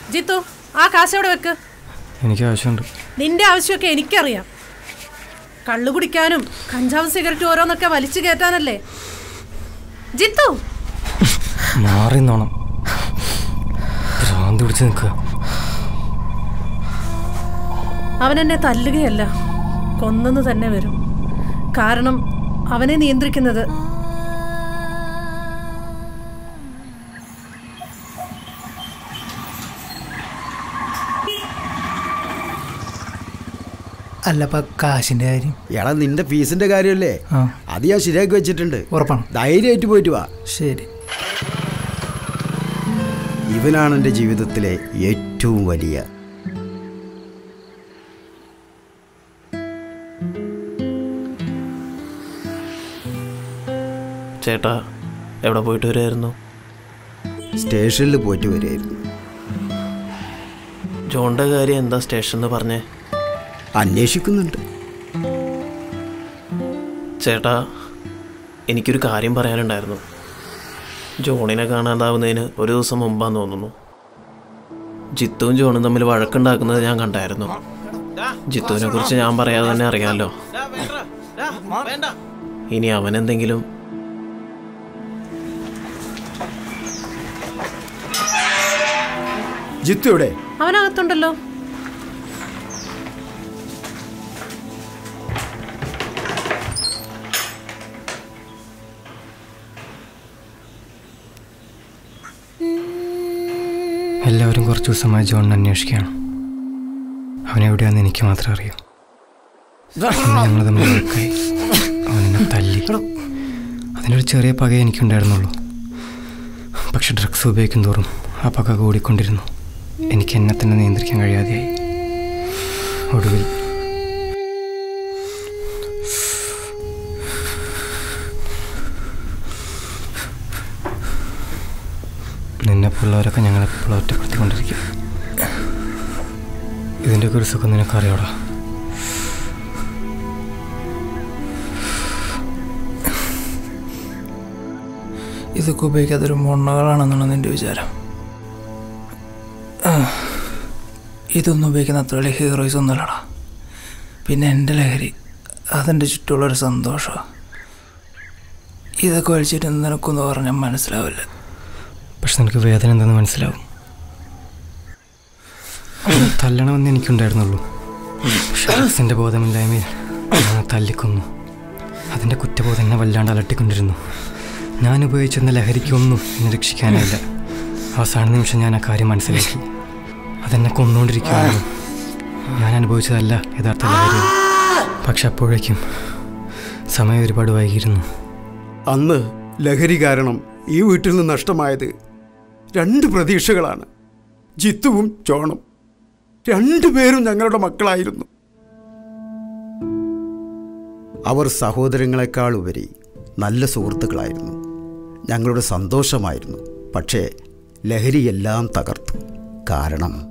ജിത്തു ആ കാശ് എവിടെ വെക്ക് എനിക്ക് ആവശ്യമുണ്ട് നിന്റെ ആവശ്യമൊക്കെ എനിക്കറിയാം കള്ളു കുടിക്കാനും കഞ്ചാവ് സിഗരറ്റ് ഓരോന്നൊക്കെ വലിച്ചു കയറ്റാനല്ലേ ജിത്തു മാറി നോണം ഭ്രാന്ത് പിടിച്ച് നിൽക്കുക അവൻ എന്നെ തല്ലുകയല്ല കൊന്നെന്ന് തന്നെ വരും കാരണം അവനെ നിയന്ത്രിക്കുന്നത് അല്ല ഇപ്പൊ കാശിന്റെ കാര്യം എടാ നിന്റെ ഫീസിന്റെ കാര്യമല്ലേ ആ അത് ഞാൻ ശരിയാക്കി വെച്ചിട്ടുണ്ട് ഉറപ്പാണ് ധൈര്യമായിട്ട് പോയിട്ട് വാ ശരി ഇവനാണ് എൻ്റെ ജീവിതത്തിലെ ഏറ്റവും വലിയ ചേട്ടാ എവിടെ പോയിട്ട് വരുമായിരുന്നു സ്റ്റേഷനിൽ പോയിട്ട് വരികയായിരുന്നു ജോണിൻ്റെ കാര്യം എന്താ സ്റ്റേഷൻ എന്ന് പറഞ്ഞേ അന്വേഷിക്കുന്നുണ്ട് ചേട്ടാ എനിക്കൊരു കാര്യം പറയാനുണ്ടായിരുന്നു ജോണിനെ കാണാതാവുന്നതിന് ഒരു ദിവസം മുമ്പാന്ന് തോന്നുന്നു ജിത്തുവും ജോണും തമ്മിൽ വഴക്കുണ്ടാക്കുന്നത് ഞാൻ കണ്ടായിരുന്നു ജിത്തുവിനെ കുറിച്ച് ഞാൻ പറയാതെ തന്നെ അറിയാമല്ലോ ഇനി അവനെന്തെങ്കിലും ജിത്തു എവിടെ അവനകത്തുണ്ടല്ലോ എല്ലാവരും കുറച്ച് ദിവസമായി ജോണിനെ അന്വേഷിക്കുകയാണ് അവനെവിടെയാണെന്ന് എനിക്ക് മാത്രമേ അറിയൂ ഇന്ന് ഞങ്ങൾ തമ്മിൽ വഴക്കായി അവനെന്നെ തല്ലി അതിനൊരു ചെറിയ പക എനിക്കുണ്ടായിരുന്നുള്ളൂ പക്ഷെ ഡ്രഗ്സ് ഉപയോഗിക്കും തോറും ആ പക കൂടിക്കൊണ്ടിരുന്നു എനിക്ക് എന്നെ തന്നെ നിയന്ത്രിക്കാൻ കഴിയാതെയായി ഒടുവിൽ നിന്നെപ്പോലുള്ളവരൊക്കെ ഞങ്ങളെപ്പോഴും ഒറ്റപ്പെടുത്തിക്കൊണ്ടിരിക്കും ഇതിൻ്റെയൊക്കെ ഒരു സുഖം നിനക്കറിയോടാ ഇതൊക്കെ ഉപയോഗിക്കാത്തൊരു മൊണ്ണകളാണെന്നാണ് നിന്റെ വിചാരം ആ, ഇതൊന്നും ഉപയോഗിക്കുന്ന അത്ര വലിയ ഹീറോയ്സ് ഒന്നുമല്ലടാ പിന്നെ എൻ്റെ ലഹരി അതെൻ്റെ ചുറ്റുമുള്ളൊരു സന്തോഷമാണ് ഇതൊക്കെ വലിച്ചിട്ട് നിനക്കൊന്നും പറഞ്ഞാൽ മനസ്സിലാവില്ല പക്ഷെ നിനക്ക് വേദന എന്തെന്ന് മനസ്സിലാവും അവനെ തല്ലണമെന്ന് എനിക്കുണ്ടായിരുന്നുള്ളൂ പക്ഷെ ഡ്രഗ്സിൻ്റെ ബോധമില്ലായ്മയിൽ ഞാൻ തല്ലിക്കൊന്നു അതിൻ്റെ കുറ്റബോധം എന്നെ വല്ലാണ്ട് അലട്ടിക്കൊണ്ടിരുന്നു ഞാൻ ഉപയോഗിച്ചിരുന്ന ലഹരിക്കൊന്നും എന്നെ രക്ഷിക്കാനായില്ല അവസാന നിമിഷം ഞാൻ ആ കാര്യം മനസ്സിലാക്കി അതെന്നെ കൊന്നുകൊണ്ടിരിക്കുകയാണ് ഞാൻ അനുഭവിച്ചതല്ല യഥാർത്ഥ ലഹരി പക്ഷെ അപ്പോഴേക്കും സമയം ഒരുപാട് വൈകിയിരുന്നു അന്ന് ലഹരി കാരണം ഈ വീട്ടിൽ നിന്ന് നഷ്ടമായത് രണ്ട് പ്രതീക്ഷകളാണ് ജിത്തുവും ജോണും രണ്ടുപേരും ഞങ്ങളുടെ മക്കളായിരുന്നു അവർ സഹോദരങ്ങളെക്കാൾ ഉപരി നല്ല സുഹൃത്തുക്കളായിരുന്നു ഞങ്ങളുടെ സന്തോഷമായിരുന്നു പക്ഷേ ലഹരി എല്ലാം തകർത്തു കാരണം